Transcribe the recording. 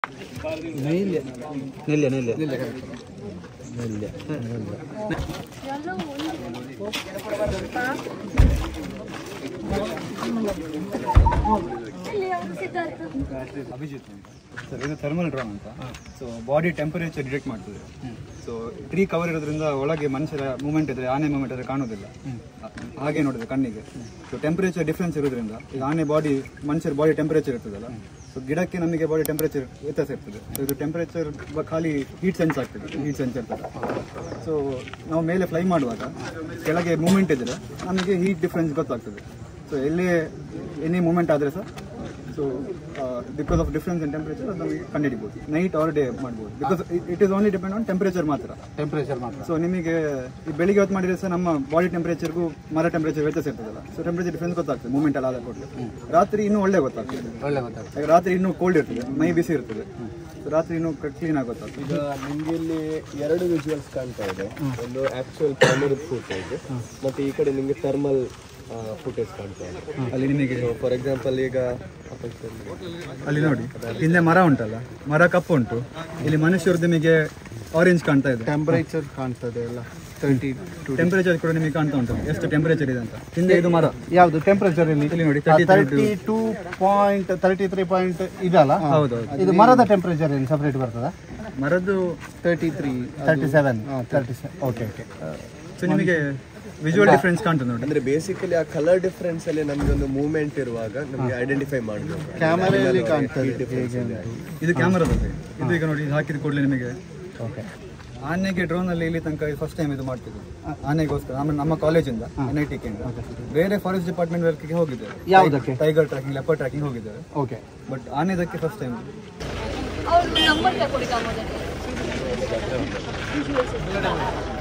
ನೆಲ್ಯ ನೆಲ್ಯ ನೆಲ್ಯ ನೆಲ್ಯ ನೆಲ್ಯ ಅಭಿಜಿತ್ ಅಂತ ಸರ್ ಇದು thermal drone ಅಂತ ಸೊ ಬಾಡಿ ಟೆಂಪರೇಚರ್ ಡಿಟೆಕ್ಟ್ ಮಾಡ್ತದೆ ಸೊ ಟ್ರೀ ಕವರ್ ಇರೋದ್ರಿಂದ ಒಳಗೆ ಮನುಷ್ಯರ ಮೂಮೆಂಟ್ ಇದ್ರೆ ಆನೆ ಮೂಮೆಂಟ್ ಇದ್ರೆ ಕಾಣೋದಿಲ್ಲ ಹಾಗೆ ನೋಡಿದ್ರೆ ಕಣ್ಣಿಗೆ ಸೊ ಟೆಂಪರೇಚರ್ ಡಿಫ್ರೆನ್ಸ್ ಇರೋದ್ರಿಂದ ಈಗ ಆನೆ ಬಾಡಿ ಮನುಷ್ಯರ ಬಾಡಿ ಟೆಂಪರೇಚರ್ ಇರ್ತದಲ್ಲ ಸೊ ಗಿಡಕ್ಕೆ ನಮಗೆ ಬಾಡಿ ಟೆಂಪರೇಚರ್ ವ್ಯತ್ಯಾಸ ಇರ್ತದೆ ಸೊ ಇದು ಟೆಂಪರೇಚರ್ ಖಾಲಿ ಹೀಟ್ ಸೆನ್ಸ್ ಆಗ್ತದೆ ಹೀಟ್ ಸೆನ್ಸ್ ಇರ್ತದೆ ಸೊ ನಾವು ಮೇಲೆ ಫ್ಲೈ ಮಾಡುವಾಗ ಕೆಳಗೆ ಮೂಮೆಂಟ್ ಇದ್ರೆ ನಮಗೆ ಹೀಟ್ ಡಿಫ್ರೆನ್ಸ್ ಗೊತ್ತಾಗ್ತದೆ ಸೊ ಎಲ್ಲೇ ಎನಿ ಮೂಮೆಂಟ್ ಆದರೆ ಸಹ so because of difference in temperature ಅದು ನಮಗೆ ಕಂಡುಹಿಡಿಬೋದು ನೈಟ್ ಆರ್ ಡೇ ಮಾಡ್ಬೋದು because it is only depend on temperature ಮಾತ್ರ ಟೆಂಪರೇಚರ್ ಮಾತ್ರ ಸೊ ನಿಮಗೆ ಈ ಬೆಳಿಗ್ಗೆ ಹೊತ್ತು ಮಾಡಿದ್ರೆ ಸಹ ನಮ್ಮ ಬಾಡಿ ಟೆಂಪರೇಚರ್ಗೂ ಮರ ಟೆಂಪರೇಚರ್ ವ್ಯತ್ಯಾಸ ಇರ್ತದಲ್ಲ ಸೊ ಟೆಂಪರೇಚರ್ ಡಿಫ್ರೆನ್ಸ್ ಗೊತ್ತಾಗ್ತದೆ ಮೂಮೆಂಟ್ ಎಲ್ಲ ಆದ ಕೂಡಲೇ ರಾತ್ರಿ ಇನ್ನೂ ಒಳ್ಳೆ ಗೊತ್ತಾಗ್ತದೆ ಒಳ್ಳೆ ಗೊತ್ತಾಗ್ತದೆ ಯಾಕೆ ರಾತ್ರಿ ಇನ್ನೂ ಕೋಲ್ಡ್ ಇರ್ತದೆ ಮೈ ಬಿಸಿ ಇರ್ತದೆ ಸೊ ರಾತ್ರಿ ಇನ್ನೂ ಕ್ಲೀನ್ ಆಗಿ ಗೊತ್ತಾಗ್ತದೆ ಈಗ ನಿಮ್ಗೆ ಇಲ್ಲಿ ಎರಡು ವಿಜುವಲ್ಸ್ ಕಾಣ್ತಾ ಇದೆ ಒಂದು ಆಕ್ಚುಯಲ್ ಕ್ಯಾಮರಾ ಫುಟೇಜ್ ಮತ್ತೆ ಈ ಕಡೆ ನಿಮ್ಗೆ ಥರ್ಮಲ್ ಫುಟೇಜ್ ಕಾಣ್ತಾ ಇದೆ ಅಲ್ಲಿ ನಿಮಗೆ ಫಾರ್ ಎಕ್ಸಾಂಪಲ್ ಈಗ ಅಲ್ಲಿ ನೋಡಿ ಹಿಂದೆ ಮರ ಉಂಟಲ್ಲ ಮರ ಕಪ್ಪು ಉಂಟು ಇಲ್ಲಿ ಮನುಷ್ಯರದ್ದು ನಿಮಗೆ ಆರೆಂಜ್ ಕಾಣ್ತಾ ಇದೆ ಟೆಂಪರೇಚರ್ ಕಾಣ್ತದೆ ಎಲ್ಲ ತರ್ಟಿ ಟು ಟೆಂಪರೇಚರ್ ಕೂಡ ನಿಮಗೆ ಕಾಣ್ತಾ ಉಂಟು ಎಷ್ಟು ಟೆಂಪರೇಚರ್ ಇದೆ ಅಂತ ಹಿಂದೆ ಇದು ಮರ ಯಾವುದು ಟೆಂಪರೇಚರ್ ಇಲ್ಲಿ ಇಲ್ಲಿ ನೋಡಿ thirty two point thirty three point ಇದಲ್ಲ ಹೌದು ಇದು ಮರದ ಟೆಂಪರೇಚರ್ ಏನು ಸಪ್ರೇಟ್ ಬರ್ತದ ಮರದ್ದು thirty three thirty seven thirty seven okay okay so ನಿಮಗೆ ವಿಜುವಲ್ ಡಿಫ್ರೆನ್ಸ್ ಕಾಣ್ತದೆ ನೋಡಿ ಅಂದ್ರೆ ಬೇಸಿಕಲಿ ಆ ಕಲರ್ ಡಿಫ್ರೆನ್ಸ್ ಅಲ್ಲಿ ನಮ್ಗೆ ಒಂದು ಮೂವ್ಮೆಂಟ್ ಇರುವಾಗ ನಮ್ಗೆ ಐಡೆಂಟಿಫೈ ಮಾಡಬೇಕು ಕ್ಯಾಮರಲ್ಲಿ ಕಾಣ್ತದೆ ಹೇಗೆ ಉಂಟು ಇದು ಕ್ಯಾಮರಾದಲ್ಲಿ ಇದು ಈಗ ನೋಡಿ ಇದು ಹಾಕಿದ ಕೂಡಲೇ ನಿಮಗೆ ಓಕೆ ಆನೆಗೆ ಡ್ರೋನ್ ಅಲ್ಲಿ ಇಲ್ಲಿ ತನಕ ಫಸ್ಟ್ ಟೈಮ್ ಇದು ಮಾಡ್ತಿದ್ದು ಆನೆಗೋಸ್ಕರ ನಮ್ಮ ನಮ್ಮ ಕಾಲೇಜಿಂದ ಎನ್ ಐ ಟಿಕೆಯಿಂದ ಬೇರೆ ಫಾರೆಸ್ಟ್ ಡಿಪಾರ್ಟ್ಮೆಂಟ್ ವರ್ಕ್ಗೆ ಹೋಗಿದ್ದೇವೆ ಯಾವುದಕ್ಕೆ ಟೈಗರ್ ಟ್ರ್ಯಾಕಿಂಗ್ ಲೆಪರ್ ಟ್ರ್ಯಾಕಿಂಗ್ ಹೋಗಿದ್ದೇವೆ ಓಕೆ ಬಟ್ ಆನೆದಕ್ಕೆ ಫಸ್ಟ್ ಟೈಮ್ ಅವ್ರ ನಂಬರ್ ತಗೊಳ್ಳಿ ಕಾಮದಲ್ಲಿ